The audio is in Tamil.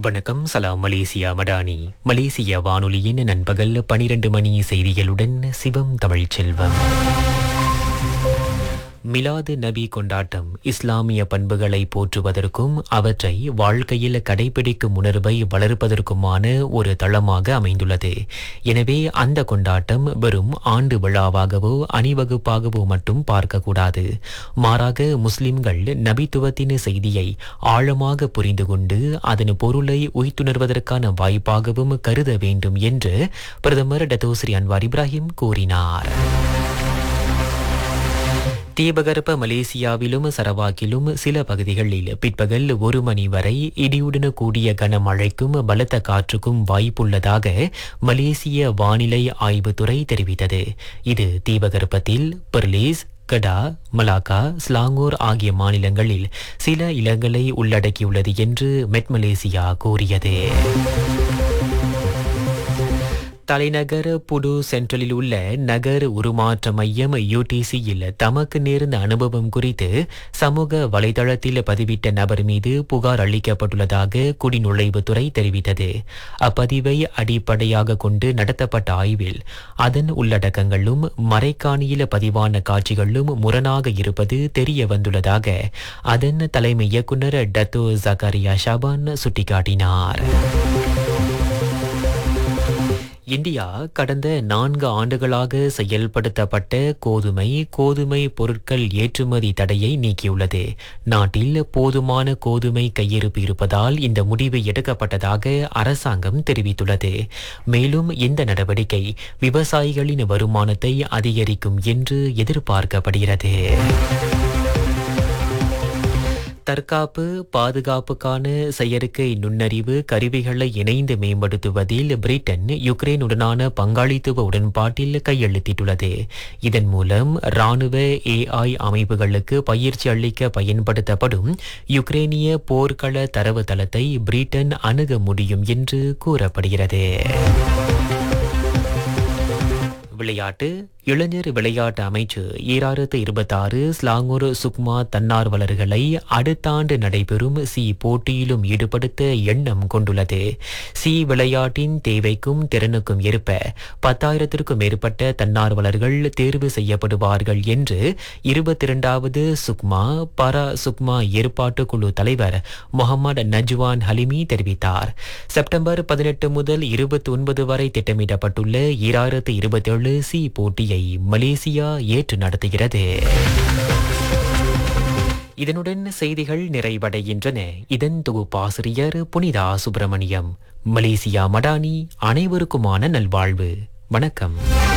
வணக்கம் சலாம் மலேசியா மடானி மலேசிய வானொலியின் நண்பகல் பனிரெண்டு மணி செய்திகளுடன் சிவம் தமிழ்ச்செல்வம் மிலாது நபி கொண்டாட்டம் இஸ்லாமிய பண்புகளை போற்றுவதற்கும் அவற்றை வாழ்க்கையில் கடைபிடிக்கும் உணர்வை வளர்ப்பதற்குமான ஒரு தளமாக அமைந்துள்ளது எனவே அந்த கொண்டாட்டம் வெறும் ஆண்டு விழாவாகவோ அணிவகுப்பாகவோ மட்டும் பார்க்கக்கூடாது மாறாக முஸ்லிம்கள் நபித்துவத்தின் செய்தியை ஆழமாக புரிந்து கொண்டு அதன் பொருளை உய்த்துணர்வதற்கான வாய்ப்பாகவும் கருத வேண்டும் என்று பிரதமர் டத்தோஸ்ரீ அன்வார் இப்ராஹிம் கூறினார் தீபகற்ப மலேசியாவிலும் சரவாக்கிலும் சில பகுதிகளில் பிற்பகல் ஒரு மணி வரை இடியுடன் கூடிய கனமழைக்கும் பலத்த காற்றுக்கும் வாய்ப்புள்ளதாக மலேசிய வானிலை ஆய்வுத்துறை தெரிவித்தது இது தீபகற்பத்தில் பெர்லீஸ் கடா மலாக்கா ஸ்லாங்கூர் ஆகிய மாநிலங்களில் சில இடங்களை உள்ளடக்கியுள்ளது என்று மெட் மலேசியா கூறியது தலைநகர் புடு சென்ட்ரலில் உள்ள நகர் உருமாற்ற மையம் யூடிசியில் தமக்கு நேர்ந்த அனுபவம் குறித்து சமூக வலைதளத்தில் பதிவிட்ட நபர் மீது புகார் அளிக்கப்பட்டுள்ளதாக குடிநுழைவுத்துறை தெரிவித்தது அப்பதிவை அடிப்படையாக கொண்டு நடத்தப்பட்ட ஆய்வில் அதன் உள்ளடக்கங்களும் மறைக்காணியில் பதிவான காட்சிகளும் முரணாக இருப்பது தெரிய வந்துள்ளதாக அதன் தலைமை இயக்குநர் டத்தோ ஜகாரியா ஷபான் சுட்டிக்காட்டினார் இந்தியா கடந்த நான்கு ஆண்டுகளாக செயல்படுத்தப்பட்ட கோதுமை கோதுமை பொருட்கள் ஏற்றுமதி தடையை நீக்கியுள்ளது நாட்டில் போதுமான கோதுமை கையிருப்பு இருப்பதால் இந்த முடிவு எடுக்கப்பட்டதாக அரசாங்கம் தெரிவித்துள்ளது மேலும் இந்த நடவடிக்கை விவசாயிகளின் வருமானத்தை அதிகரிக்கும் என்று எதிர்பார்க்கப்படுகிறது தற்காப்பு பாதுகாப்புக்கான செயற்கை நுண்ணறிவு கருவிகளை இணைந்து மேம்படுத்துவதில் பிரிட்டன் யுக்ரைனுடனான பங்காளித்துவ உடன்பாட்டில் கையெழுத்திட்டுள்ளது இதன் மூலம் ராணுவ ஏஐ அமைப்புகளுக்கு பயிற்சி அளிக்க பயன்படுத்தப்படும் யுக்ரேனிய போர்க்கள தரவு தளத்தை பிரிட்டன் அணுக முடியும் என்று கூறப்படுகிறது விளையாட்டு இளைஞர் விளையாட்டு அமைச்சு ஈராயிரத்து இருபத்தாறு ஸ்லாங்கூர் சுக்மா தன்னார்வலர்களை அடுத்த ஆண்டு நடைபெறும் சி போட்டியிலும் ஈடுபடுத்த எண்ணம் கொண்டுள்ளது சி விளையாட்டின் தேவைக்கும் திறனுக்கும் ஏற்ப பத்தாயிரத்திற்கும் மேற்பட்ட தன்னார்வலர்கள் தேர்வு செய்யப்படுவார்கள் என்று இருபத்தி இரண்டாவது சுக்மா பரா சுக்மா ஏற்பாட்டு குழு தலைவர் முகமது நஜ்வான் ஹலிமி தெரிவித்தார் செப்டம்பர் பதினெட்டு முதல் இருபத்தி ஒன்பது வரை திட்டமிடப்பட்டுள்ள ஈராயிரத்து இருபத்தேழு சி போட்டியை மலேசியா ஏற்று நடத்துகிறது இதனுடன் செய்திகள் நிறைவடைகின்றன இதன் தொகுப்பாசிரியர் புனிதா சுப்பிரமணியம் மலேசியா மடானி அனைவருக்குமான நல்வாழ்வு வணக்கம்